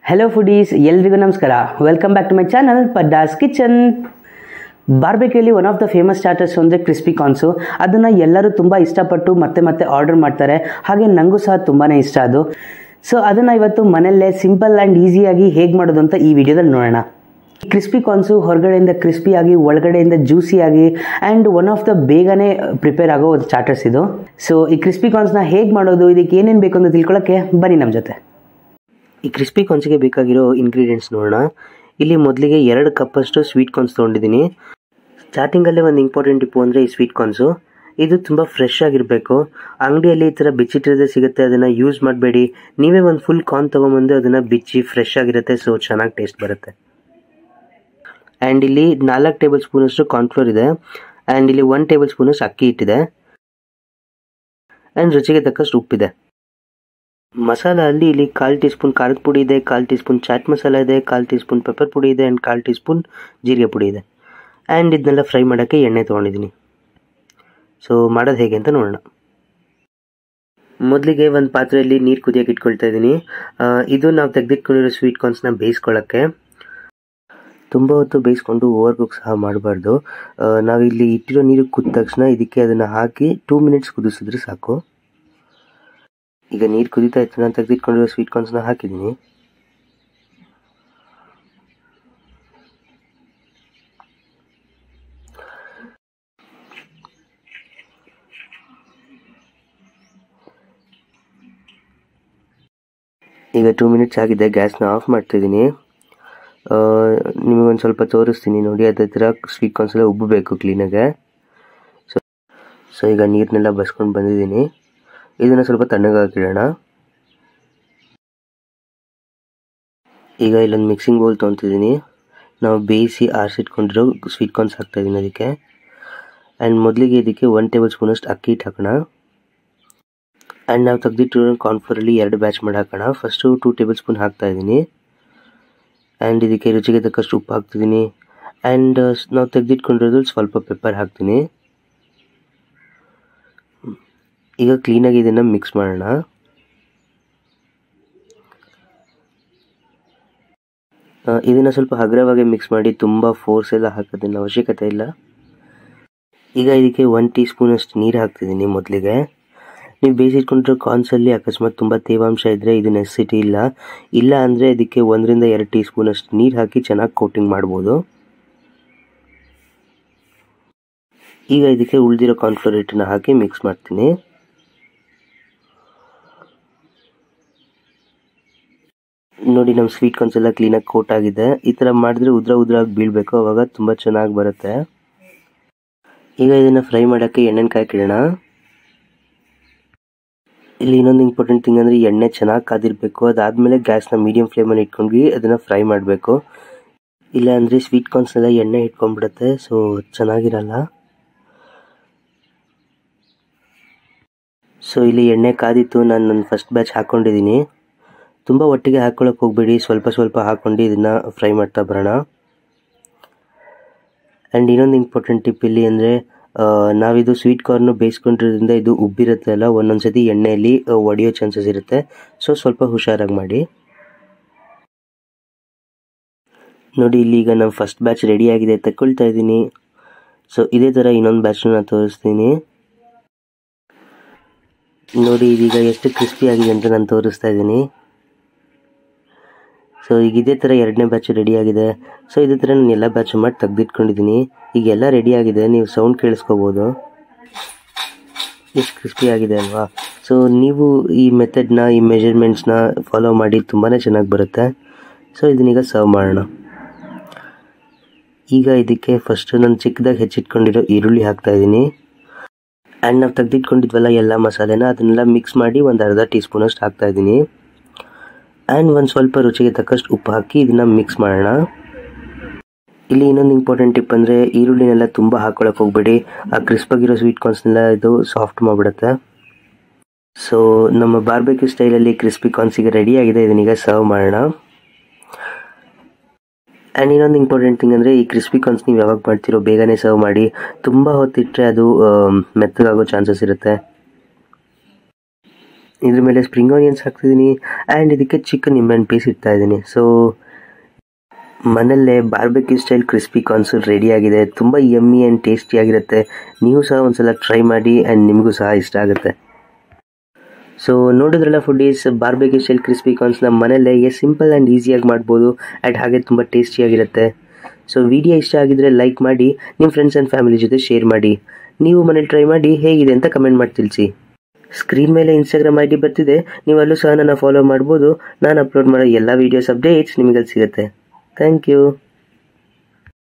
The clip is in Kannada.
ಹೆಲೋ ಫುಡೀಸ್ ಎಲ್ರಿಗೂ ನಮಸ್ಕಾರ welcome back to my channel Paddas kitchen ಬಾರ್ಬೇಕಿಯಲ್ಲಿ one of the famous starters ಅಂದರೆ ಕ್ರಿಸ್ಪಿ ಕಾರ್ನ್ಸು ಅದನ್ನು ಎಲ್ಲರೂ ತುಂಬ ಇಷ್ಟಪಟ್ಟು ಮತ್ತೆ ಮತ್ತೆ ಆರ್ಡರ್ ಮಾಡ್ತಾರೆ ಹಾಗೆ ನನಗೂ ಸಹ ತುಂಬಾ ಇಷ್ಟ ಅದು ಸೊ ಅದನ್ನು ಇವತ್ತು ಮನೆಯಲ್ಲೇ ಸಿಂಪಲ್ ಆ್ಯಂಡ್ ಈಸಿಯಾಗಿ ಹೇಗೆ ಮಾಡೋದು ಅಂತ ಈ ವಿಡಿಯೋದಲ್ಲಿ ನೋಡೋಣ ಕ್ರಿಸ್ಪಿ ಕಾರ್ನ್ಸು ಹೊರಗಡೆಯಿಂದ ಕ್ರಿಸ್ಪಿಯಾಗಿ ಒಳಗಡೆಯಿಂದ ಜ್ಯೂಸಿಯಾಗಿ ಆ್ಯಂಡ್ ಒನ್ ಆಫ್ ದ ಬೇಗನೆ ಪ್ರಿಪೇರ್ ಆಗೋ ಸ್ಟಾರ್ಟರ್ಸ್ ಇದು ಸೊ ಈ ಕ್ರಿಸ್ಪಿ ಕಾರ್ನ್ಸ್ನ ಹೇಗೆ ಮಾಡೋದು ಇದಕ್ಕೆ ಏನೇನು ಬೇಕು ಅಂತ ತಿಳ್ಕೊಳ್ಳೋಕ್ಕೆ ಬನ್ನಿ ನಮ್ಮ ಜೊತೆ ಈ ಕ್ರಿಸ್ಪಿ ಕಾನ್ಸ್ಗೆ ಬೇಕಾಗಿರೋ ಇಂಗ್ರೀಡಿಯೆಂಟ್ಸ್ ನೋಡೋಣ ಇಲ್ಲಿ ಮೊದಲಿಗೆ ಎರಡು ಕಪ್ಪಷ್ಟು ಸ್ವೀಟ್ ಕಾರ್ನ್ಸ್ ತೊಗೊಂಡಿದ್ದೀನಿ ಸ್ಟಾರ್ಟಿಂಗಲ್ಲೇ ಒಂದು ಇಂಪಾರ್ಟೆಂಟ್ ಟಿಪ್ಪು ಅಂದರೆ ಈ ಸ್ವೀಟ್ ಕಾರ್ನ್ಸು ಇದು ತುಂಬ ಫ್ರೆಶ್ ಆಗಿರಬೇಕು ಅಂಗಡಿಯಲ್ಲಿ ಈ ಥರ ಬಿಚ್ಚಿಟ್ಟಿರೋದೇ ಸಿಗುತ್ತೆ ಅದನ್ನು ಯೂಸ್ ಮಾಡಬೇಡಿ ನೀವೇ ಒಂದು ಫುಲ್ ಕಾರ್ನ್ ತೊಗೊಂಬಂದು ಅದನ್ನು ಬಿಚ್ಚಿ ಫ್ರೆಶ್ ಆಗಿರುತ್ತೆ ಸೊ ಚೆನ್ನಾಗಿ ಟೇಸ್ಟ್ ಬರುತ್ತೆ ಆ್ಯಂಡ್ ಇಲ್ಲಿ ನಾಲ್ಕು ಟೇಬಲ್ ಸ್ಪೂನಷ್ಟು ಕಾರ್ನ್ಫ್ಲೋರ್ ಇದೆ ಆ್ಯಂಡ್ ಇಲ್ಲಿ ಒನ್ ಟೇಬಲ್ ಸ್ಪೂನಷ್ಟು ಅಕ್ಕಿ ಹಿಟ್ಟಿದೆ ಆ್ಯಂಡ್ ರುಚಿಗೆ ತಕ್ಕಷ್ಟು ಉಪ್ಪಿದೆ ಮಸಾಲ ಅಲ್ಲಿ ಇಲ್ಲಿ ಕಾಲು ಟೀ ಸ್ಪೂನ್ ಖಾರದ ಪುಡಿ ಇದೆ ಕಾಲು ಟೀ ಸ್ಪೂನ್ ಚಾಟ್ ಮಸಾಲ ಇದೆ ಕಾಲು ಟೀ ಸ್ಪೂನ್ ಪೆಪ್ಪರ್ ಪುಡಿ ಇದೆ ಆ್ಯಂಡ್ ಕಾಲು ಟೀ ಸ್ಪೂನ್ ಜೀರಿಗೆ ಪುಡಿ ಇದೆ ಆ್ಯಂಡ್ ಇದನ್ನೆಲ್ಲ ಫ್ರೈ ಮಾಡೋಕ್ಕೆ ಎಣ್ಣೆ ತೊಗೊಂಡಿದ್ದೀನಿ ಸೊ ಮಾಡೋದು ಹೇಗೆ ಅಂತ ನೋಡೋಣ ಮೊದಲಿಗೆ ಒಂದು ಪಾತ್ರೆಯಲ್ಲಿ ನೀರು ಕುದಿಯೋಕೆ ಇಟ್ಕೊಳ್ತಾ ಇದ್ದೀನಿ ಇದು ನಾವು ತೆಗೆದಿಟ್ಕೊಂಡಿರೋ ಸ್ವೀಟ್ ಕಾರ್ನ್ಸ್ನ ಬೇಯಿಸ್ಕೊಳ್ಳೋಕ್ಕೆ ತುಂಬ ಹೊತ್ತು ಬೇಯಿಸ್ಕೊಂಡು ಓವರ್ ಕುಕ್ ಸಹ ಮಾಡಬಾರ್ದು ನಾವಿಲ್ಲಿ ಇಟ್ಟಿರೋ ನೀರು ಕುದ್ದ ತಕ್ಷಣ ಇದಕ್ಕೆ ಅದನ್ನು ಹಾಕಿ ಟೂ ಮಿನಿಟ್ಸ್ ಕುದಿಸಿದ್ರೆ ಸಾಕು ಈಗ ನೀರು ಕುದೀತಾ ಇತ್ತು ನಾನು ತೆಗೆದಿಟ್ಕೊಂಡಿರೋ ಸ್ವೀಟ್ ಕಾರ್ನ್ಸ್ನ ಹಾಕಿದ್ದೀನಿ ಈಗ ಟೂ ಮಿನಿಟ್ಸ್ ಆಗಿದೆ ಗ್ಯಾಸ್ನ ಆಫ್ ಮಾಡ್ತಾಯಿದ್ದೀನಿ ನಿಮಗೊಂದು ಸ್ವಲ್ಪ ತೋರಿಸ್ತೀನಿ ನೋಡಿ ಅದೇ ಥರ ಸ್ವೀಟ್ ಕಾರ್ನ್ಸ್ ಎಲ್ಲ ಉಬ್ಬಬೇಕು ಕ್ಲೀನಾಗೆ ಸೊ ಸೊ ಈಗ ನೀರನ್ನೆಲ್ಲ ಬಸ್ಕೊಂಡು ಬಂದಿದ್ದೀನಿ ಇದನ್ನು ಸ್ವಲ್ಪ ತಣ್ಣಗಾಕಿಡೋಣ ಈಗ ಇಲ್ಲೊಂದು ಮಿಕ್ಸಿಂಗ್ ಬೌಲ್ ತೊಗೊತಿದ್ದೀನಿ ನಾವು ಬೇಯಿಸಿ ಆರಿಸಿಟ್ಕೊಂಡಿರೋ ಸ್ವೀಟ್ ಕಾರ್ನ್ಸ್ ಹಾಕ್ತಾಯಿದ್ದೀನಿ ಅದಕ್ಕೆ ಆ್ಯಂಡ್ ಮೊದಲಿಗೆ ಇದಕ್ಕೆ ಒನ್ ಟೇಬಲ್ ಸ್ಪೂನಷ್ಟು ಅಕ್ಕಿ ಹಿಟ್ಟು ಹಾಕೋಣ ಆ್ಯಂಡ್ ನಾವು ತೆಗೆದಿಟ್ಟಿರೋ ಕಾರ್ನ್ಫ್ಲೋರಲ್ಲಿ ಎರಡು ಬ್ಯಾಚ್ ಮಾಡಿ ಹಾಕೋಣ ಫಸ್ಟು ಟೂ ಟೇಬಲ್ ಸ್ಪೂನ್ ಹಾಕ್ತಾಯಿದ್ದೀನಿ ಆ್ಯಂಡ್ ಇದಕ್ಕೆ ರುಚಿಗೆ ತಕ್ಕಷ್ಟು ಉಪ್ಪು ಹಾಕ್ತಿದ್ದೀನಿ ಆ್ಯಂಡ್ ನಾವು ತೆಗೆದಿಟ್ಕೊಂಡಿರೋದು ಸ್ವಲ್ಪ ಪೆಪ್ಪರ್ ಹಾಕ್ತೀನಿ ಈಗ ಕ್ಲೀನಾಗಿ ಇದನ್ನು ಮಿಕ್ಸ್ ಮಾಡೋಣ ಇದನ್ನು ಸ್ವಲ್ಪ ಹಗುರವಾಗಿ ಮಿಕ್ಸ್ ಮಾಡಿ ತುಂಬ ಫೋರ್ಸ್ ಎಲ್ಲ ಹಾಕೋದನ್ನ ಅವಶ್ಯಕತೆ ಇಲ್ಲ ಈಗ ಇದಕ್ಕೆ ಒನ್ ಟೀ ಸ್ಪೂನಷ್ಟು ನೀರು ಹಾಕ್ತಿದ್ದೀನಿ ಮೊದಲಿಗೆ ನೀವು ಬೇಯಿಸಿಟ್ಕೊಂಡಿರೋ ಕಾರ್ನ್ಸಲ್ಲಿ ಅಕಸ್ಮಾತ್ ತುಂಬ ತೇವಾಂಶ ಇದ್ದರೆ ಇದು ನೆಸಿಟಿ ಇಲ್ಲ ಇಲ್ಲ ಅಂದರೆ ಇದಕ್ಕೆ ಒಂದರಿಂದ ಎರಡು ಟೀ ಸ್ಪೂನಷ್ಟು ನೀರು ಹಾಕಿ ಚೆನ್ನಾಗಿ ಕೋಟಿಂಗ್ ಮಾಡ್ಬೋದು ಈಗ ಇದಕ್ಕೆ ಉಳಿದಿರೋ ಕಾರ್ನ್ಫ್ಲೋರ್ ಹಿಟ್ಟನ್ನ ಹಾಕಿ ಮಿಕ್ಸ್ ಮಾಡ್ತೀನಿ ನೋಡಿ ನಮ್ಮ ಸ್ವೀಟ್ ಕಾರ್ನ್ಸ್ ಎಲ್ಲ ಕ್ಲೀನಾಗಿ ಕೋಟ್ ಆಗಿದೆ ಈ ಥರ ಮಾಡಿದ್ರೆ ಉದ್ರ ಉದ್ರಾಗಿ ಬೀಳಬೇಕು ಅವಾಗ ತುಂಬ ಚೆನ್ನಾಗಿ ಬರುತ್ತೆ ಈಗ ಇದನ್ನು ಫ್ರೈ ಮಾಡೋಕ್ಕೆ ಎಣ್ಣೆನ ಕಾಯ್ಕಿಡೋಣ ಇಲ್ಲಿ ಇನ್ನೊಂದು ಇಂಪಾರ್ಟೆಂಟ್ ಥಿಂಗ್ ಅಂದರೆ ಎಣ್ಣೆ ಚೆನ್ನಾಗಿ ಕಾದಿರಬೇಕು ಅದಾದಮೇಲೆ ಗ್ಯಾಸ್ನ ಮೀಡಿಯಂ ಫ್ಲೇಮಲ್ಲಿ ಇಟ್ಕೊಂಡ್ವಿ ಅದನ್ನು ಫ್ರೈ ಮಾಡಬೇಕು ಇಲ್ಲ ಅಂದರೆ ಸ್ವೀಟ್ ಕಾರ್ನ್ಸ್ನೆಲ್ಲ ಎಣ್ಣೆ ಇಟ್ಕೊಂಡ್ಬಿಡುತ್ತೆ ಸೊ ಚೆನ್ನಾಗಿರಲ್ಲ ಸೊ ಇಲ್ಲಿ ಎಣ್ಣೆ ಕಾದಿತ್ತು ನಾನು ನನ್ನ ಫಸ್ಟ್ ಬ್ಯಾಚ್ ಹಾಕ್ಕೊಂಡಿದ್ದೀನಿ ತುಂಬ ಒಟ್ಟಿಗೆ ಹಾಕ್ಕೊಳಕ್ಕೆ ಹೋಗಬೇಡಿ ಸ್ವಲ್ಪ ಸ್ವಲ್ಪ ಹಾಕ್ಕೊಂಡು ಇದನ್ನು ಫ್ರೈ ಮಾಡ್ತಾ ಬರೋಣ ಆ್ಯಂಡ್ ಇನ್ನೊಂದು ಇಂಪಾರ್ಟೆಂಟ್ ಟಿಪ್ ಇಲ್ಲಿ ಅಂದರೆ ನಾವಿದು ಸ್ವೀಟ್ ಕಾರ್ನು ಬೇಯಿಸ್ಕೊಂಡಿರೋದ್ರಿಂದ ಇದು ಉಬ್ಬಿರುತ್ತೆ ಅಲ್ಲ ಒಂದೊಂದು ಸತಿ ಎಣ್ಣೆಯಲ್ಲಿ ಒಡೆಯೋ ಚಾನ್ಸಸ್ ಇರುತ್ತೆ ಸೊ ಸ್ವಲ್ಪ ಹುಷಾರಾಗಿ ಮಾಡಿ ನೋಡಿ ಇಲ್ಲಿ ಈಗ ನಮ್ಮ ಫಸ್ಟ್ ಬ್ಯಾಚ್ ರೆಡಿ ಆಗಿದೆ ತಗೊಳ್ತಾ ಇದ್ದೀನಿ ಸೊ ಇದೇ ಥರ ಇನ್ನೊಂದು ಬ್ಯಾಚ್ನ ನಾನು ತೋರಿಸ್ತೀನಿ ನೋಡಿ ಇದೀಗ ಎಷ್ಟು ಕ್ರಿಸ್ಪಿ ಆಗಿದೆ ಅಂತ ನಾನು ತೋರಿಸ್ತಾ ಇದ್ದೀನಿ ಸೊ ಈಗ ಇದೇ ಥರ ಎರಡನೇ ಬ್ಯಾಚ್ ರೆಡಿ ಆಗಿದೆ ಸೊ ಇದೇ ಥರ ನಾನು ಎಲ್ಲ ಬ್ಯಾಚ್ ಮಾಡಿ ತೆಗೆದಿಟ್ಕೊಂಡಿದ್ದೀನಿ ಈಗ ಎಲ್ಲ ರೆಡಿ ಆಗಿದೆ ನೀವು ಸೌಂಡ್ ಕೇಳಿಸ್ಕೋಬೋದು ಎಷ್ಟು ಕ್ರಿಸ್ಪಿ ಆಗಿದೆ ಅಲ್ವಾ ಸೊ ನೀವು ಈ ಮೆಥಡ್ನ ಈ ಮೆಜರ್ಮೆಂಟ್ಸ್ನ ಫಾಲೋ ಮಾಡಿ ತುಂಬಾ ಚೆನ್ನಾಗಿ ಬರುತ್ತೆ ಸೊ ಇದನ್ನೀಗ ಸರ್ವ್ ಮಾಡೋಣ ಈಗ ಇದಕ್ಕೆ ಫಸ್ಟ್ ನಾನು ಚಿಕ್ಕದಾಗಿ ಹೆಚ್ಚಿಟ್ಕೊಂಡಿರೋ ಈರುಳ್ಳಿ ಹಾಕ್ತಾಯಿದ್ದೀನಿ ಆ್ಯಂಡ್ ನಾವು ತೆಗೆದಿಟ್ಕೊಂಡಿದ್ವಲ್ಲ ಎಲ್ಲ ಮಸಾಲೆನ ಅದನ್ನೆಲ್ಲ ಮಿಕ್ಸ್ ಮಾಡಿ ಒಂದು ಅರ್ಧ ಟೀ ಸ್ಪೂನಷ್ಟು ಹಾಕ್ತಾಯಿದ್ದೀನಿ ಆ್ಯಂಡ್ ಒಂದು ಸ್ವಲ್ಪ ರುಚಿಗೆ ತಕ್ಕಷ್ಟು ಉಪ್ಪು ಹಾಕಿ ಇದನ್ನು ಮಿಕ್ಸ್ ಮಾಡೋಣ ಇಲ್ಲಿ ಇನ್ನೊಂದು ಇಂಪಾರ್ಟೆಂಟ್ ಟಿಪ್ ಅಂದರೆ ಈರುಳ್ಳಿನೆಲ್ಲ ತುಂಬ ಹಾಕ್ಕೊಳಕ್ಕೆ ಹೋಗಬೇಡಿ ಆ ಕ್ರಿಸ್ಪಾಗಿರೋ ಸ್ವೀಟ್ ಕಾರ್ನ್ಸ್ನೆಲ್ಲ ಇದು ಸಾಫ್ಟ್ ಮಾಡಿಬಿಡುತ್ತೆ ಸೊ ನಮ್ಮ ಬಾರ್ಬೇಕ್ಯೂ ಸ್ಟೈಲಲ್ಲಿ ಕ್ರಿಸ್ಪಿ ಕಾರ್ನ್ಸ್ ಈಗ ರೆಡಿ ಆಗಿದೆ ಇದನ್ನೀಗ ಸರ್ವ್ ಮಾಡೋಣ ಆ್ಯಂಡ್ ಇನ್ನೊಂದು ಇಂಪಾರ್ಟೆಂಟ್ ಥಿಂಗ್ ಅಂದರೆ ಈ ಕ್ರಿಸ್ಪಿ ಕಾರ್ನ್ಸ್ ನೀವು ಯಾವಾಗ ಮಾಡ್ತೀರೋ ಬೇಗನೆ ಸರ್ವ್ ಮಾಡಿ ತುಂಬ ಹೊತ್ತಿಟ್ಟರೆ ಅದು ಮೆತ್ತಗಾಗೋ ಚಾನ್ಸಸ್ ಇರುತ್ತೆ ಇದ್ರ ಮೇಲೆ ಸ್ಪ್ರಿಂಗ್ ಆನಿಯನ್ಸ್ ಹಾಕ್ತಿದ್ದೀನಿ ಆ್ಯಂಡ್ ಇದಕ್ಕೆ ಚಿಕನ್ ನಿಂಬೆಹಣ್ಣು ಪೀಸ್ ಇಡ್ತಾ ಇದ್ದೀನಿ ಸೊ ಮನೆಯಲ್ಲೇ barbecue style crispy corns ready ಆಗಿದೆ ತುಂಬ ಯಮ್ಮಿ ಆ್ಯಂಡ್ ಟೇಸ್ಟಿ ಆಗಿರುತ್ತೆ ನೀವು ಸಹ ಒಂದ್ಸಲ ಟ್ರೈ ಮಾಡಿ ಆ್ಯಂಡ್ ನಿಮಗೂ ಸಹ ಇಷ್ಟ ಆಗುತ್ತೆ ಸೊ ನೋಡಿದ್ರಲ್ಲ ಫುಡೀಸ್ ಬಾರ್ಬೆಕ್ಯೂ ಸ್ಟೈಲ್ ಕ್ರಿಸ್ಪಿ ಕಾರ್ನ್ಸ್ನ ಮನೆಯಲ್ಲೇ ಎಷ್ಟು ಸಿಂಪಲ್ ಆ್ಯಂಡ್ ಈಸಿಯಾಗಿ ಮಾಡ್ಬೋದು ಆ್ಯಂಡ್ ಹಾಗೆ ತುಂಬ ಟೇಸ್ಟಿಯಾಗಿರುತ್ತೆ ಸೊ ವಿಡಿಯೋ ಇಷ್ಟ ಆಗಿದ್ರೆ ಲೈಕ್ ಮಾಡಿ ನಿಮ್ಮ ಫ್ರೆಂಡ್ಸ್ ಆ್ಯಂಡ್ ಫ್ಯಾಮಿಲಿ ಜೊತೆ ಶೇರ್ ಮಾಡಿ ನೀವು ಮನೇಲಿ ಟ್ರೈ ಮಾಡಿ ಹೇಗಿದೆ ಅಂತ ಕಮೆಂಟ್ ಮಾಡಿ ತಿಳಿಸಿ ಸ್ಕ್ರೀನ್ ಮೇಲೆ ಇನ್ಸ್ಟಾಗ್ರಾಮ್ ಐ ಡಿ ಬರ್ತಿದೆ ನೀವು ಅಲ್ಲೂ ಸಹ ನನ್ನ ಫಾಲೋ ಮಾಡ್ಬೋದು ನಾನು ಅಪ್ಲೋಡ್ ಮಾಡೋ ಎಲ್ಲ ವೀಡಿಯೋಸ್ ಅಪ್ಡೇಟ್ಸ್ ನಿಮಗೆ ಸಿಗುತ್ತೆ ಥ್ಯಾಂಕ್ ಯು